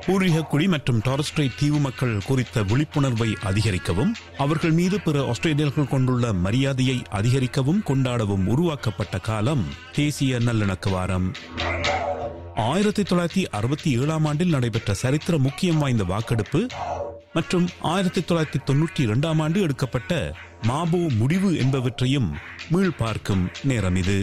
பூர்வீக குடி மற்றும் டாரஸ்ட்ரைட் தீவு மக்கள் குறித்த விழிப்புணர்வை அதிகரிக்கவும் அவர்கள் மீது பிற ஆஸ்திரேலியர்கள் கொண்டுள்ள மரியாதையை அதிகரிக்கவும் கொண்டாடவும் உருவாக்கப்பட்ட காலம் தேசிய நல்லிணக்க வாரம் ஆயிரத்தி தொள்ளாயிரத்தி அறுபத்தி ஏழாம் ஆண்டில் நடைபெற்ற சரித்திர முக்கியம் வாய்ந்த வாக்கெடுப்பு மற்றும் ஆயிரத்தி தொள்ளாயிரத்தி தொன்னூற்றி இரண்டாம் ஆண்டு எடுக்கப்பட்ட மாபோ முடிவு என்பவற்றையும் மீள் பார்க்கும் நேரம் இது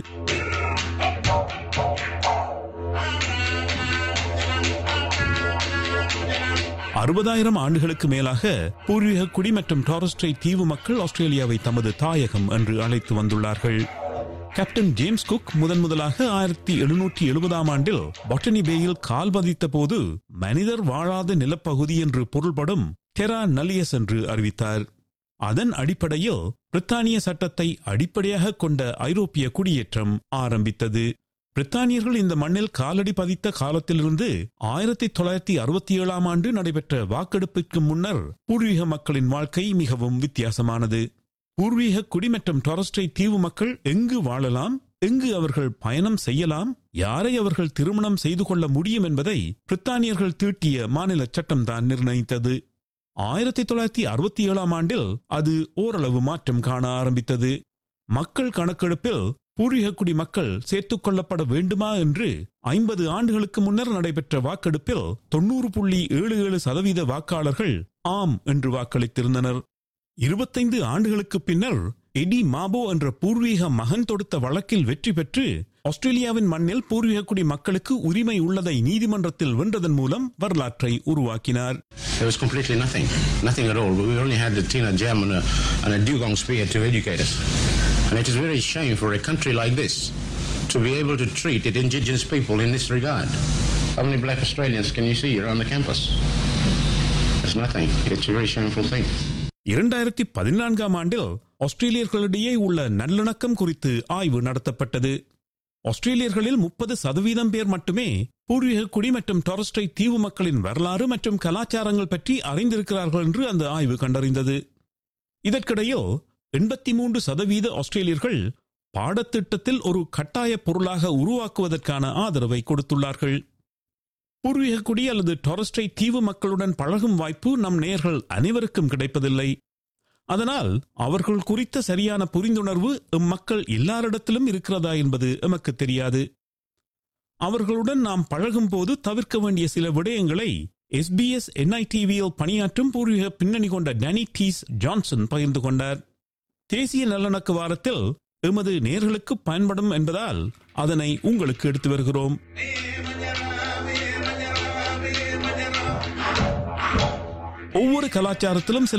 அறுபதாயிரம் ஆண்டுகளுக்கு மேலாக பூர்வீக குடி மற்றும் டாரஸ்ட்ரைட் தீவு மக்கள் ஆஸ்திரேலியாவை தமது தாயகம் என்று அழைத்து வந்துள்ளார்கள் கேப்டன் ஜேம்ஸ் குக் முதன் முதலாக ஆயிரத்தி எழுநூற்றி எழுபதாம் ஆண்டில் பாட்டனி பேயில் கால் பதித்த போது மனிதர் வாழாத நிலப்பகுதி என்று பொருள்படும் டெரா நலியஸ் என்று அறிவித்தார் அதன் அடிப்படையில் பிரித்தானிய சட்டத்தை அடிப்படையாக கொண்ட ஐரோப்பிய குடியேற்றம் ஆரம்பித்தது பிரித்தானியர்கள் இந்த மண்ணில் காலடி பதித்த காலத்திலிருந்து ஆயிரத்தி தொள்ளாயிரத்தி அறுபத்தி ஏழாம் ஆண்டு நடைபெற்ற வாக்கெடுப்புக்கு முன்னர் பூர்வீக மக்களின் வாழ்க்கை மிகவும் வித்தியாசமானது பூர்வீக குடி மற்றும் டொரஸ்டை தீவு மக்கள் எங்கு வாழலாம் எங்கு அவர்கள் பயணம் செய்யலாம் யாரை அவர்கள் திருமணம் செய்து கொள்ள முடியும் என்பதை பிரித்தானியர்கள் தீட்டிய மாநில சட்டம்தான் நிர்ணயித்தது ஆயிரத்தி தொள்ளாயிரத்தி அறுபத்தி ஏழாம் ஆண்டில் அது ஓரளவு மாற்றம் காண ஆரம்பித்தது மக்கள் கணக்கெடுப்பில் பூர்வீக குடி மக்கள் சேர்த்துக் கொள்ளப்பட வேண்டுமா என்று ஐம்பது ஆண்டுகளுக்கு முன்னர் நடைபெற்ற வாக்கெடுப்பில் தொண்ணூறு புள்ளி ஏழு ஏழு சதவீத வாக்காளர்கள் ஆம் என்று வாக்களித்திருந்தனர் இருபத்தைந்து ஆண்டுகளுக்கு பின்னர் எடி மாபோ என்ற பூர்வீக மகன் தொடுத்த வழக்கில் வெற்றி பெற்று ஆஸ்திரேலியாவின் மண்ணில் பூர்வீக குடி மக்களுக்கு உரிமை உள்ளதை நீதிமன்றத்தில் வென்றதன் மூலம் வரலாற்றை உருவாக்கினார் There was completely nothing, nothing at all. We only had the Tina Jam and a, and a dugong spear to educate us. And it is very shame for a country like this to be able to treat its indigenous people in this regard. How many black Australians can you see around the campus? There's nothing. It's a very shameful thing. இரண்டாயிரத்தி பதினான்காம் ஆண்டில் ஆஸ்திரேலியர்களிடையே உள்ள நல்லிணக்கம் குறித்து ஆய்வு நடத்தப்பட்டது ஆஸ்திரேலியர்களில் முப்பது சதவீதம் பேர் மட்டுமே பூர்வீக குடி மற்றும் டொரஸ்டை தீவு மக்களின் வரலாறு மற்றும் கலாச்சாரங்கள் பற்றி அறிந்திருக்கிறார்கள் என்று அந்த ஆய்வு கண்டறிந்தது இதற்கிடையில் எண்பத்தி மூன்று சதவீத ஆஸ்திரேலியர்கள் பாடத்திட்டத்தில் ஒரு கட்டாய பொருளாக உருவாக்குவதற்கான ஆதரவை கொடுத்துள்ளார்கள் பூர்வீக குடி அல்லது டொரஸ்டை தீவு மக்களுடன் பழகும் வாய்ப்பு நம் நேயர்கள் அனைவருக்கும் கிடைப்பதில்லை அதனால் அவர்கள் குறித்த சரியான புரிந்துணர்வு மக்கள் எல்லாரிடத்திலும் இருக்கிறதா என்பது எமக்கு தெரியாது அவர்களுடன் நாம் பழகும் போது தவிர்க்க வேண்டிய சில விடயங்களை எஸ்பிஎஸ் என்ஐடிவியில் பணியாற்றும் பூர்வீக பின்னணி கொண்ட டனி டீஸ் ஜான்சன் பகிர்ந்து கொண்டார் தேசிய நல்லிணக்க வாரத்தில் எமது நேர்களுக்கு பயன்படும் என்பதால் அதனை உங்களுக்கு எடுத்து வருகிறோம் ஒவ்வொரு கலாச்சாரத்திலும் சில